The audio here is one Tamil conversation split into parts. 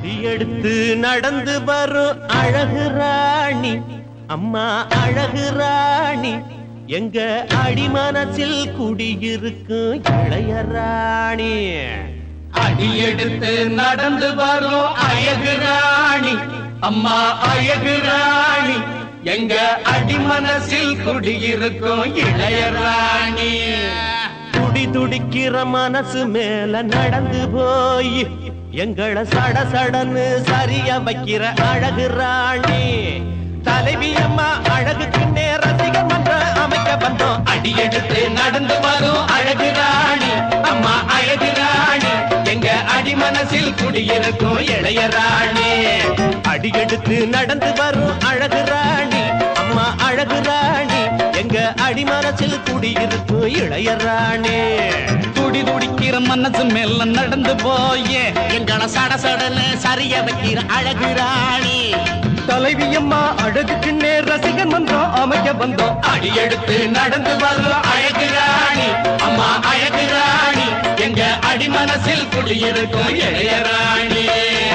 அடியெடுத்து நடந்து வரும் அழகு ராணி அம்மா அழகு ராணி எங்க அடிமனசில் குடியிருக்கும் இளைய ராணி அடியெடுத்து நடந்து வரும் அழகு ராணி அம்மா அழகு ராணி எங்க அடிமனசில் குடியிருக்கும் இளைய ராணி துடி துடிக்கிற மனசு மேல நடந்து போய் எங்களை சட சடன்னு சரிய வைக்கிற அழகு ராணி தலைவி அம்மா அழகுக்கு ரசிகர் மன்றம் அமைக்க வந்தோம் அடியெடுத்து நடந்து வரும் அழகு ராணி அம்மா அழகு ராணி எங்க அடிமனசில் குடியிருக்கும் இளைய ராணி அடியெடுத்து நடந்து வரும் அழகு ராணி அம்மா அழகு ராணி எங்க அடிமனசில் குடியிருக்கும் இளைய ராணி துடி துடிக்கிற மனசு மேல நடந்து போயே எங்களை சட சடன்னு சரிய வைக்கிற அழகு ராணி தலைவி அம்மா அழகுக்கு நேர் ரசிகன் மன்றம் அமைக்க வந்தோம் அடியெடுத்து நடந்து வரும் அழகு ராணி அம்மா அழகு ராணி எங்க அடிமனசில் குடியிருக்கும் இளைய ராணி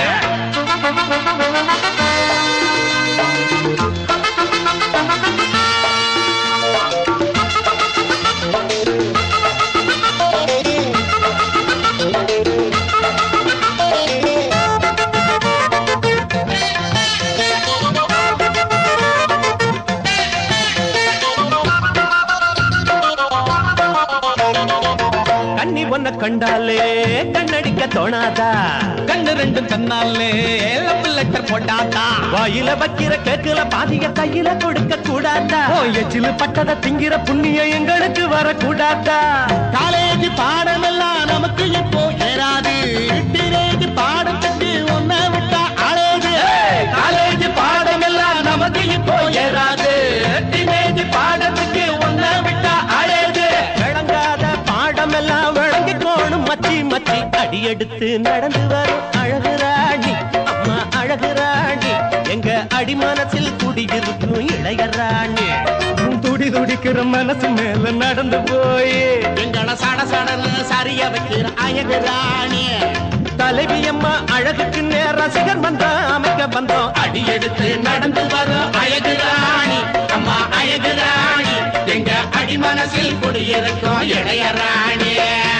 கண்ணி ஒன்ன கண்டாலே கண்ணடிக்க தோணாதா கண்ணு ரெண்டும் தன்னாலே லவ் லெட்டர் போட்டாதா வாயில வைக்கிற கேக்குல பாதிய கையில கொடுக்க கூடாதா ஓ எச்சிலு பட்டத திங்கிற புண்ணியம் எங்களுக்கு வரக்கூடாதா காலேஜ் பாடமெல்லாம் நமக்கு இப்போ ஏறாது டீனேஜ் பாடத்துக்கு ஒன்ன விட்டா அழகு காலேஜ் பாடமெல்லாம் நமக்கு இப்போ ஏறாது டீனேஜ் பாடத்துக்கு ஒன்ன விட்டா அழகு விளங்காத பாடமெல்லாம் விளங்கி கோணும் மச்சி மச்சி அடியெடுத்து நடந்து வரும் அழகு ராணி அம்மா அழகு ராணி எங்க அடிமனசில் குடியிருக்கும் இளைய ராணி துடி துடிக்கிற மனசு மேல நடந்து போய் எங்களை சட சடன்னு சரிய வைக்கிற அழகு ராணி தலைவி அம்மா அழகுக்கு நேர ரசிகர் மன்றம் அமைக்க வந்தோம் அடியெடுத்து நடந்து வரும் அழகு ராணி அம்மா அழகு ராணி எங்க அடிமனசில் குடியிருக்கும் இளைய ராணி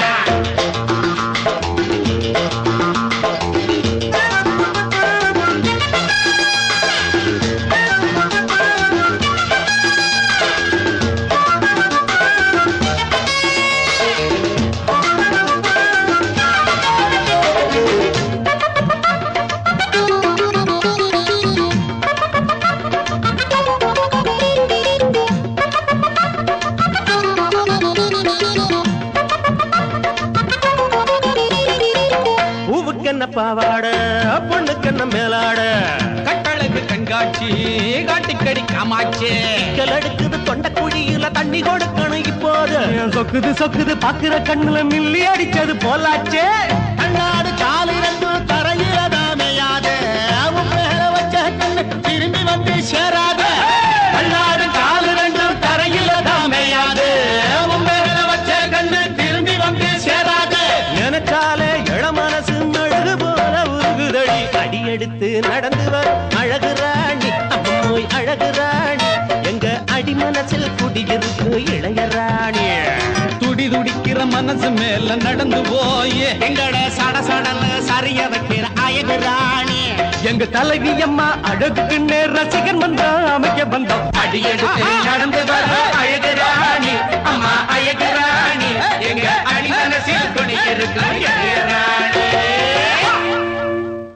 பூவுக்கென்ன பாவாட பொண்ணுக்கென்ன மேலாட கட்டழகு கண்காட்சி காட்டிக்கடி காமாட்சி கல் எடுக்குது தொண்ட குழியில தண்ணி கொடுக்கணும் இப்போது சொக்குது சொக்குது பாக்குற கண்ணுல மில்லி அடிச்சது போலாச்சே கண்ணாடு காலு ரெண்டும் தரையில தாமையாது அவன் மேல வச்ச கண்ணு திரும்பி வந்து சேராத கண்ணாடு காலு ரெண்டும் தரையில தாமையாது உன் மேல வச்ச கண்ணு திரும்பி வந்து சேராது நினைச்சாலே இள மனசு மெழுகு போல உருகுதடி அடியெடுத்து நடந்து வரும் அழகு ராணி அம்மோய் அழகு ராணி எங்க அடிமனசில் குடியிருக்கு இளைய ராணி துடி துடிக்கிற மனசு மேல நடந்து போய் எங்கட சட சடன்னு சரிய வைக்கிற அழகு ராணி எங்க தலைவி அம்மா அழகுக்கு நேர் ரசிகர் மன்றம் அமைக்க வந்தோம் அடியெடுத்து